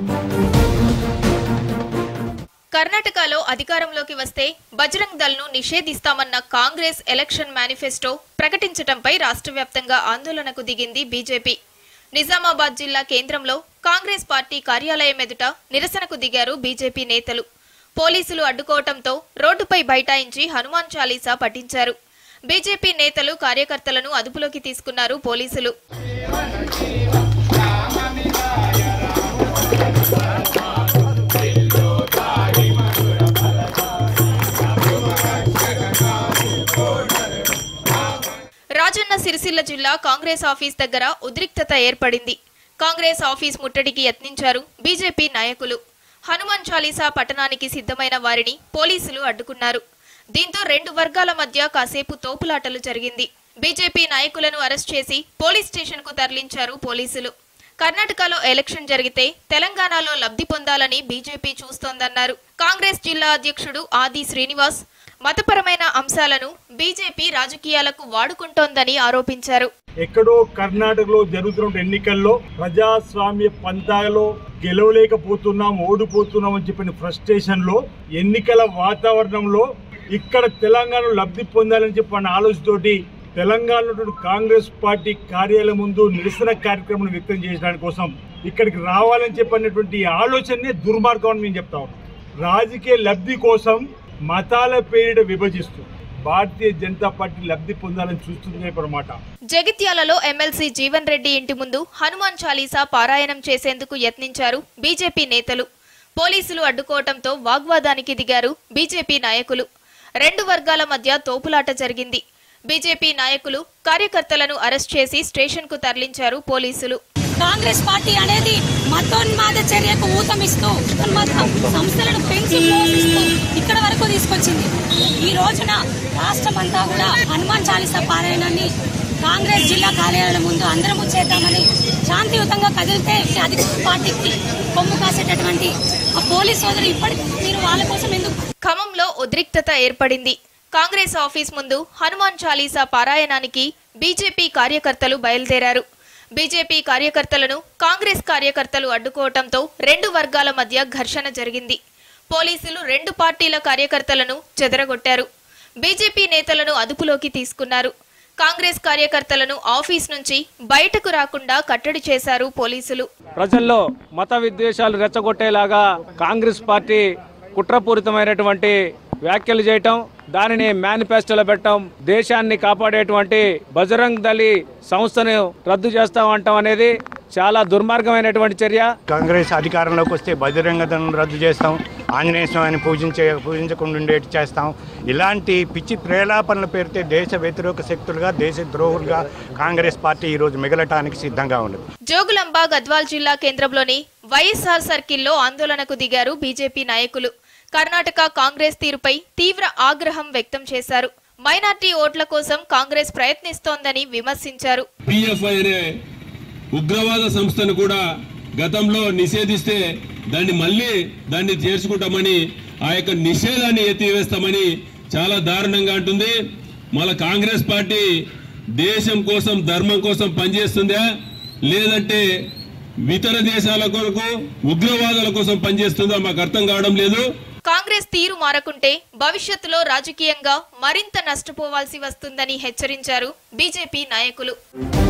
కర్ణాటకలో అధికారంలోకి వస్తే బజరంగ్ దళ్ను నిషేధిస్తామన్న కాంగ్రెస్ ఎలక్షన్ మేనిఫెస్టో ప్రకటించటంపై రాష్ట్ర వ్యాప్తంగా ఆందోళనకు దిగింది బీజేపీ నిజామాబాద్ జిల్లా కేంద్రంలో కాంగ్రెస్ పార్టీ కార్యాలయం ఎదుట నిరసనకు దిగారు బీజేపీ నేతలు పోలీసులు అడ్డుకోవటంతో రోడ్డుపై బైఠాయించి హనుమాన్ చాలీసా పఠించారు బీజేపీ నేతలు కార్యకర్తలను అదుపులోకి తీసుకున్నారు పోలీసులు రాజన్న సిరిసిల్ల జిల్లా కాంగ్రెస్ ఆఫీస్ దగ్గర ఉద్రిక్తత ఏర్పడింది కాంగ్రెస్ ఆఫీస్ ముట్టడికి యత్నించారు బీజేపీ నాయకులు హనుమాన్ చాలీసా పట్టణానికి సిద్ధమైన వారిని పోలీసులు అడ్డుకున్నారు దీంతో రెండు వర్గాల మధ్య కాసేపు తోపులాటలు జరిగింది బీజేపీ నాయకులను అరెస్ట్ చేసి పోలీస్ స్టేషన్కు తరలించారు పోలీసులు కర్ణాటకలో ఎలక్షన్ జరిగితే తెలంగాణలో లబ్ధి పొందాలని బీజేపీ చూస్తోందన్నారు కాంగ్రెస్ జిల్లా అధ్యక్షుడు ఆది శ్రీనివాస్ మతపరమైన అంశాలను బీజేపీ రాజకీయాలకు వాడుకుంటోందని ఆరోపించారు ఎక్కడో కర్ణాటకలో జరుగుతున్న ఎన్నికల్లో ప్రజాస్వామ్య పంతాలో గెలవలేకపోతున్నాం ఓడిపోతున్నాం అని చెప్పిన ఫ్రస్ట్రేషన్ లో ఎన్నికల వాతావరణంలో ఇక్కడ తెలంగాణలో లబ్ధి పొందాలని చెప్పిన ఆలోచనతోటి తెలంగాణలో కాంగ్రెస్ పార్టీ కార్యాలయం ముందు నిరసన కార్యక్రమం వ్యక్తం చేయడానికి కోసం ఇక్కడికి రావాలని చెప్పినటువంటి ఆలోచనే దుర్మార్గం అని మేము చెప్తా ఉన్నాం రాజకీయ లబ్ధి కోసం మతాల పేరిట విభజిస్తూ భారతీయ జనతా పార్టీ లబ్ధి పొందాలని చూస్తుంది అన్నమాట జగిత్యాలలో ఎమ్మెల్సీ జీవన్ రెడ్డి ఇంటి ముందు హనుమాన్ చాలీసా పారాయణం చేసేందుకు యత్నించారు బీజేపీ నేతలు పోలీసులు అడ్డుకోవటంతో వాగ్వాదానికి దిగారు బీజేపీ నాయకులు రెండు వర్గాల మధ్య తోపులాట జరిగింది బీజేపీ నాయకులు కార్యకర్తలను అరెస్ట్ చేసి స్టేషన్కు తరలించారు పోలీసులు కాంగ్రెస్ పార్టీ అనేది మతోన్మాద చర్యకు ఊతమిస్తూ ఉన్మాద సంస్థలను పెంచి పోషిస్తూ ఇక్కడ వరకు తీసుకొచ్చింది ఈ రోజున రాష్ట్రమంతా కూడా హనుమాన్ చాలీసా పారాయణాన్ని కాంగ్రెస్ జిల్లా కార్యాలయం ముందు అందరము చేద్దామని శాంతియుతంగా కదిలితే అధికార పార్టీకి కొమ్ము కాసేటటువంటి ఆ పోలీస్ సోదరు ఇప్పటికీ మీరు వాళ్ళ కోసం ఎందుకు ఖమ్మంలో ఉద్రిక్తత ఏర్పడింది కాంగ్రెస్ ఆఫీస్ ముందు హనుమాన్ చాలీసా పారాయణానికి బీజేపీ కార్యకర్తలు బయలుదేరారు బీజేపీ కార్యకర్తలను కాంగ్రెస్ కార్యకర్తలు అడ్డుకోవటంతో రెండు వర్గాల మధ్య ఘర్షణ జరిగింది పోలీసులు రెండు పార్టీల కార్యకర్తలను చెదరగొట్టారు బీజేపీ నేతలను అదుపులోకి తీసుకున్నారు కాంగ్రెస్ కార్యకర్తలను ఆఫీస్ నుంచి బయటకు రాకుండా కట్టడి చేశారు పోలీసులు ప్రజల్లో మత విద్వేషాలు రెచ్చగొట్టేలాగా కాంగ్రెస్ పార్టీ కుట్రపూరితమైనటువంటి వ్యాఖ్యలు చేయటం దానిని మేనిఫెస్టోలో పెట్టడం దేశాన్ని కాపాడేటువంటి బజరంగ్ దళి సంస్థను రద్దు చేస్తామంటాం అనేది చాలా దుర్మార్గమైనటువంటి చర్య కాంగ్రెస్ అధికారంలోకి వస్తే బహిరంగ దళం రద్దు చేస్తాం ఆంజనేయ స్వామిని పూజించే పూజించకుండా ఉండేట్టు చేస్తాం ఇలాంటి పిచ్చి ప్రేలాపనలు పేరితే దేశ వ్యతిరేక శక్తులుగా దేశ ద్రోహులుగా కాంగ్రెస్ పార్టీ ఈరోజు మిగలటానికి సిద్ధంగా ఉన్నది జోగులాంబ గద్వాల్ జిల్లా కేంద్రంలోని వైఎస్ఆర్ సర్కిల్లో ఆందోళనకు దిగారు బీజేపీ నాయకులు కర్ణాటక కాంగ్రెస్ తీరుపై తీవ్ర ఆగ్రహం వ్యక్తం చేశారు మైనార్టీ ఓట్ల కోసం కాంగ్రెస్ ప్రయత్నిస్తోందని విమర్శించారు పిఎఫ్ఐ అనే ఉగ్రవాద సంస్థను కూడా గతంలో నిషేధిస్తే దాన్ని మళ్ళీ దాన్ని చేర్చుకుంటామని ఆ యొక్క నిషేధాన్ని ఎత్తివేస్తామని చాలా దారుణంగా అంటుంది మన కాంగ్రెస్ పార్టీ దేశం కోసం ధర్మం కోసం పనిచేస్తుందా లేదంటే ఇతర దేశాల కొరకు ఉగ్రవాదాల కోసం పనిచేస్తుందా మాకు అర్థం కావడం లేదు కాంగ్రెస్ తీరు మారకుంటే భవిష్యత్తులో రాజకీయంగా మరింత నష్టపోవాల్సి వస్తుందని హెచ్చరించారు బీజేపీ నాయకులు